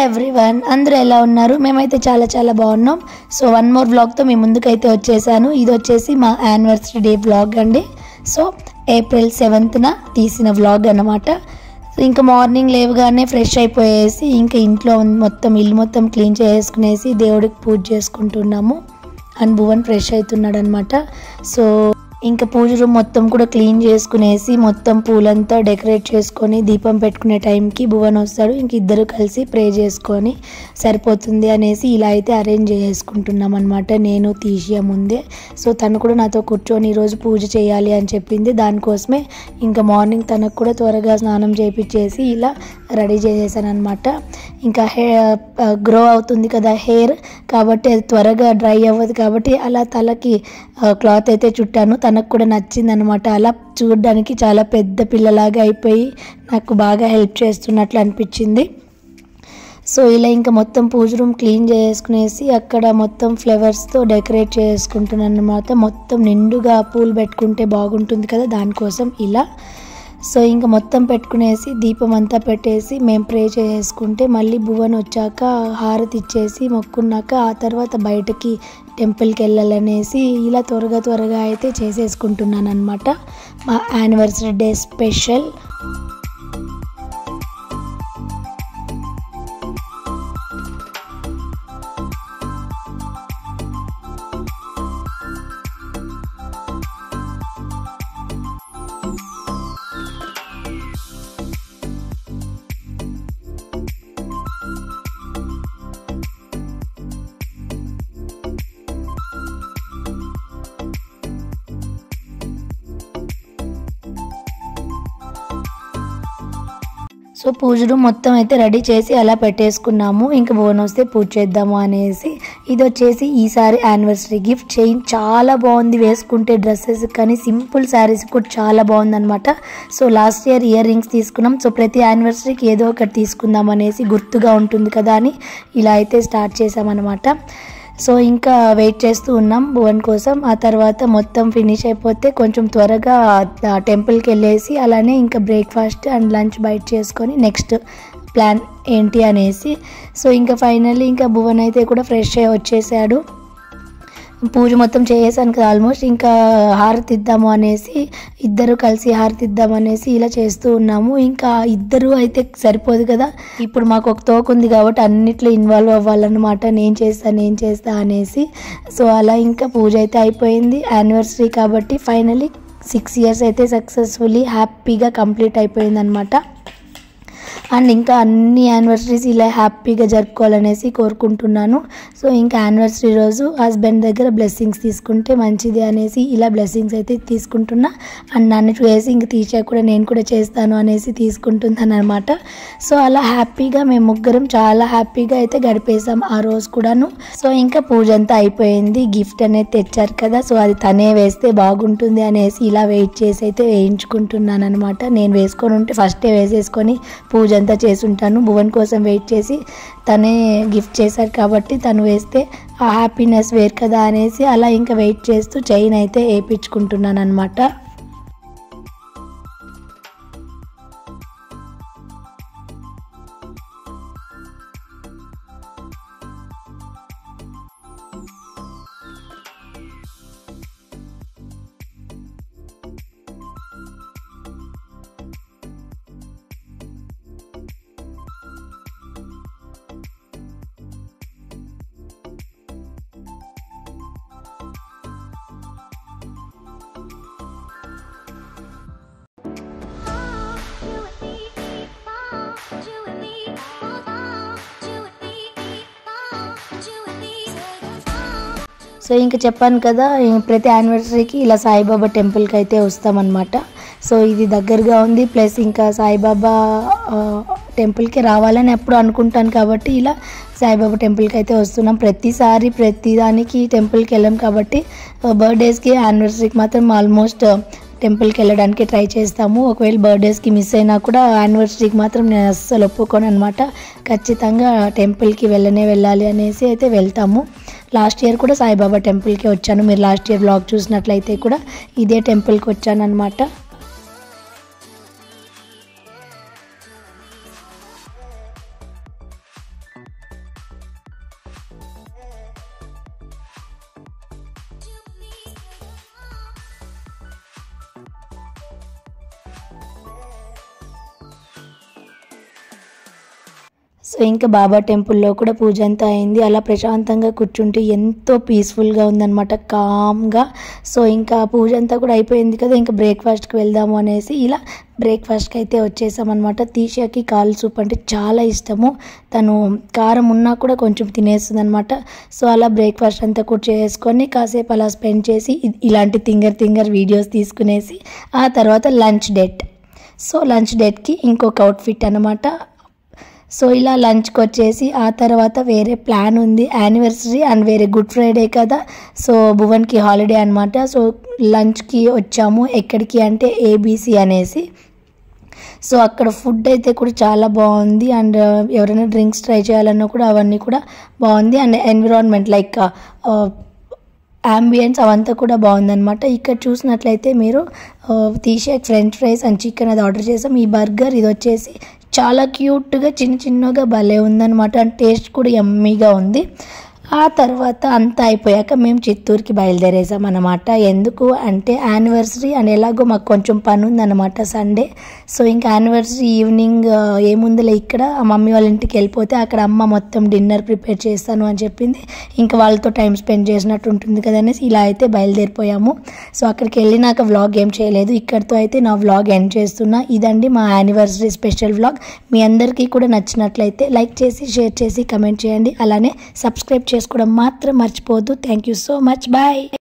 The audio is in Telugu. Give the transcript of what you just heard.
ఎవ్రీవన్ అందరూ ఎలా ఉన్నారు మేమైతే చాలా చాలా బాగున్నాం సో వన్ మోర్ వ్లాగ్తో మీ ముందుకైతే వచ్చేసాను ఇది వచ్చేసి మా యానివర్సరీ డే వ్లాగ్ అండి సో ఏప్రిల్ సెవెంత్న తీసిన వ్లాగ్ అన్నమాట ఇంకా మార్నింగ్ లేవగానే ఫ్రెష్ అయిపోయేసి ఇంకా ఇంట్లో మొత్తం ఇల్లు మొత్తం క్లీన్ చేసుకునేసి దేవుడికి పూజ చేసుకుంటున్నాము అండ్ భువన్ ఫ్రెష్ అవుతున్నాడు అనమాట సో ఇంకా పూజ రూమ్ మొత్తం కూడా క్లీన్ చేసుకునేసి మొత్తం పూలంతా డెకరేట్ చేసుకొని దీపం పెట్టుకునే టైంకి భువన్ వస్తాడు ఇంక ఇద్దరు కలిసి ప్రే చేసుకొని సరిపోతుంది అనేసి ఇలా అయితే అరేంజ్ చేసుకుంటున్నాం అనమాట నేను తీసియా ముందే సో తను కూడా నాతో కూర్చొని ఈరోజు పూజ చేయాలి అని చెప్పింది దానికోసమే ఇంకా మార్నింగ్ తనకు కూడా త్వరగా స్నానం చేపించేసి ఇలా రెడీ చేసేసాను అనమాట ఇంకా హే గ్రో అవుతుంది కదా హెయిర్ కాబట్టి అది త్వరగా డ్రై అవ్వదు కాబట్టి అలా తలకి క్లాత్ అయితే చుట్టాను తనకు కూడా నచ్చింది అనమాట అలా చూడడానికి చాలా పెద్ద పిల్లలాగా అయిపోయి నాకు బాగా హెల్ప్ చేస్తున్నట్లు అనిపించింది సో ఇలా ఇంకా మొత్తం పూజ రూమ్ క్లీన్ చేసుకునేసి అక్కడ మొత్తం ఫ్లవర్స్తో డెకరేట్ చేసుకుంటున్నాను అనమాట మొత్తం నిండుగా పూలు పెట్టుకుంటే బాగుంటుంది కదా దానికోసం ఇలా సో ఇంకా మొత్తం పెట్టుకునేసి దీపం అంతా పెట్టేసి మేము ప్రే చేసుకుంటే మళ్ళీ భువన్ వచ్చాక హారతి ఇచ్చేసి మొక్కున్నాక ఆ తర్వాత బయటకి టెంపుల్కి వెళ్ళాలనేసి ఇలా త్వరగా త్వరగా అయితే చేసేసుకుంటున్నాను అనమాట మా anniversary day special so puja room మొత్తం అయితే రెడీ చేసి అలా పెట్టేసుకున్నాము ఇంకా భువన్ వస్తే పూజ చేద్దాము అనేసి ఇది వచ్చేసి ఈసారి యానివర్సరీ గిఫ్ట్ చైన్ చాలా బాగుంది వేసుకుంటే డ్రెస్సెస్ కానీ సింపుల్ శారీస్ కూడా చాలా బాగుంది అనమాట so last year year rings తీసుకున్నాం సో ప్రతి యానివర్సరీకి ఏదో ఒకటి తీసుకుందాం అనేసి గుర్తుగా ఉంటుంది కదా అని ఇలా అయితే స్టార్ట్ చేసామన్నమాట సో ఇంకా వెయిట్ చేస్తూ ఉన్నాం భువన్ కోసం ఆ తర్వాత మొత్తం ఫినిష్ అయిపోతే కొంచెం త్వరగా టెంపుల్కి వెళ్ళేసి అలానే ఇంకా బ్రేక్ఫాస్ట్ అండ్ లంచ్ బయట చేసుకొని నెక్స్ట్ ప్లాన్ ఏంటి అనేసి సో ఇంకా ఫైనల్లీ ఇంకా భువన్ అయితే కూడా ఫ్రెష్ అయ్యి వచ్చేసాడు పూజ మొత్తం చేసాను కదా ఆల్మోస్ట్ ఇంకా హారతి ఇద్దాము అనేసి ఇద్దరు కలిసి హారతి ఇద్దాం అనేసి ఇలా చేస్తూ ఉన్నాము ఇంకా ఇద్దరు అయితే సరిపోదు కదా ఇప్పుడు మాకు ఒక తోక ఉంది కాబట్టి అన్నిట్లో ఇన్వాల్వ్ అవ్వాలన్నమాట నేను చేస్తా నేను చేస్తా అనేసి సో అలా ఇంకా పూజ అయితే అయిపోయింది యానివర్సరీ కాబట్టి ఫైనలీ సిక్స్ ఇయర్స్ అయితే సక్సెస్ఫుల్లీ హ్యాపీగా కంప్లీట్ అయిపోయింది అనమాట అండ్ ఇంకా అన్ని యానివర్సరీస్ ఇలా హ్యాపీగా జరుపుకోవాలనేసి కోరుకుంటున్నాను సో ఇంకా యానివర్సరీ రోజు హస్బెండ్ దగ్గర బ్లెస్సింగ్స్ తీసుకుంటే మంచిది అనేసి ఇలా బ్లెస్సింగ్స్ అయితే తీసుకుంటున్నా అండ్ నన్ను చూసి ఇంక తీసా కూడా నేను కూడా చేస్తాను అనేసి తీసుకుంటున్నాను అనమాట సో అలా హ్యాపీగా మేము ముగ్గురం చాలా హ్యాపీగా అయితే గడిపేసాం ఆ రోజు కూడాను సో ఇంకా పూజ అంతా అయిపోయింది గిఫ్ట్ అనేది తెచ్చారు కదా సో అది తనే వేస్తే బాగుంటుంది అనేసి ఇలా వెయిట్ చేసి అయితే వేయించుకుంటున్నాను అనమాట నేను వేసుకొని ఉంటే ఫస్టే వేసేసుకొని పూజ అంతా చేసుంటాను భువన్ కోసం వెయిట్ చేసి తనే గిఫ్ట్ చేశారు కాబట్టి తను వేస్తే ఆ హ్యాపీనెస్ వేరు కదా అనేసి అలా ఇంకా వెయిట్ చేస్తూ చైన్ అయితే వేయించుకుంటున్నాను అనమాట సో ఇంకా చెప్పాను కదా ప్రతి యానివర్సరీకి ఇలా సాయిబాబా టెంపుల్కి అయితే వస్తామన్నమాట సో ఇది దగ్గరగా ఉంది ప్లస్ ఇంకా సాయిబాబా టెంపుల్కి రావాలని ఎప్పుడు అనుకుంటాను కాబట్టి ఇలా సాయిబాబా టెంపుల్కి అయితే వస్తున్నాం ప్రతిసారి ప్రతి దానికి టెంపుల్కి వెళ్ళాం కాబట్టి బర్త్డేస్కి యానివర్సరీకి మాత్రం ఆల్మోస్ట్ టెంపుల్కి వెళ్ళడానికి ట్రై చేస్తాము ఒకవేళ బర్త్డేస్కి మిస్ అయినా కూడా యానివర్సరీకి మాత్రం నేను అస్సలు ఒప్పుకోను అనమాట ఖచ్చితంగా టెంపుల్కి వెళ్ళనే వెళ్ళాలి అనేసి అయితే వెళ్తాము లాస్ట్ ఇయర్ కూడా సాయిబాబా టెంపుల్కి వచ్చాను మీరు లాస్ట్ ఇయర్ బ్లాగ్ చూసినట్లయితే కూడా ఇదే టెంపుల్కి వచ్చాను అనమాట సో ఇంకా బాబా టెంపుల్లో కూడా పూజ అంతా అయింది అలా ప్రశాంతంగా కూర్చుంటే ఎంతో పీస్ఫుల్గా ఉందన్నమాట కామ్గా సో ఇంకా పూజ అంతా కూడా అయిపోయింది కదా ఇంకా బ్రేక్ఫాస్ట్కి వెళ్దాము అనేసి ఇలా బ్రేక్ఫాస్ట్కి అయితే వచ్చేసామన్నమాట తీషాకి కాల్ సూప్ అంటే చాలా ఇష్టము తను కారం ఉన్నా కూడా కొంచెం తినేస్తుంది అనమాట సో అలా బ్రేక్ఫాస్ట్ అంతా కూడా చేసుకొని కాసేపు అలా స్పెండ్ చేసి ఇ- ఇలాంటి తింగర్ తింగర్ వీడియోస్ తీసుకునేసి ఆ తర్వాత లంచ్ డేట్ సో లంచ్ డేట్కి ఇంకొక అవుట్ఫిట్ అనమాట సో ఇలా లంచ్కి వచ్చేసి ఆ తర్వాత వేరే ప్లాన్ ఉంది యానివర్సరీ అండ్ వేరే గుడ్ ఫ్రైడే కదా సో భువన్కి హాలిడే అనమాట సో లంచ్కి వచ్చాము ఎక్కడికి అంటే ఏబీసీ అనేసి సో అక్కడ ఫుడ్ అయితే కూడా చాలా బాగుంది అండ్ ఎవరైనా డ్రింక్స్ ట్రై చేయాలన్నా కూడా అవన్నీ కూడా బాగుంది అండ్ ఎన్విరాన్మెంట్ లైక్ అంబియన్స్ అవంతా కూడా బాగుందన్నమాట ఇక్కడ చూసినట్లయితే మీరు ఆ, తీసే ఫ్రెంచ్ ఫ్రైస్ అండ్ చికెన్ అది ఆర్డర్ చేసాం ఈ బర్గర్ ఇది వచ్చేసి చాలా క్యూట్గా చిన్న చిన్నగా భలే ఉందన్నమాట అండ్ టేస్ట్ కూడా యమ్మీగా ఉంది ఆ తర్వాత అంతా అయిపోయాక మేము చిత్తూరుకి బయలుదేరేసాం అనమాట ఎందుకు అంటే యానివర్సరీ అండ్ ఎలాగో మాకు కొంచెం పని ఉందన్నమాట సండే సో ఇంకా యానివర్సరీ ఈవినింగ్ ఆ, ఏముందిలే ఇక్కడ ఆ మమ్మీ వాళ్ళ ఇంటికి వెళ్ళిపోతే అక్కడ అమ్మ మొత్తం డిన్నర్ ప్రిపేర్ చేస్తాను అని చెప్పింది ఇంకా వాళ్ళతో టైం స్పెండ్ చేసినట్టు ఉంటుంది కదా అనేసి ఇలా అయితే బయలుదేరిపోయాము సో అక్కడికి వెళ్ళినాక వ్లాగ్ ఏం చేయలేదు ఇక్కడితో అయితే నా వ్లాగ్ ఎండ్ చేస్తున్నా ఇదండి మా యానివర్సరీ స్పెషల్ వ్లాగ్ మీ అందరికీ కూడా నచ్చినట్లయితే లైక్ చేసి షేర్ చేసి కమెంట్ చేయండి అలానే సబ్స్క్రైబ్ చేసుకోవడం మాత్రం మర్చిపోవద్దు thank you so much bye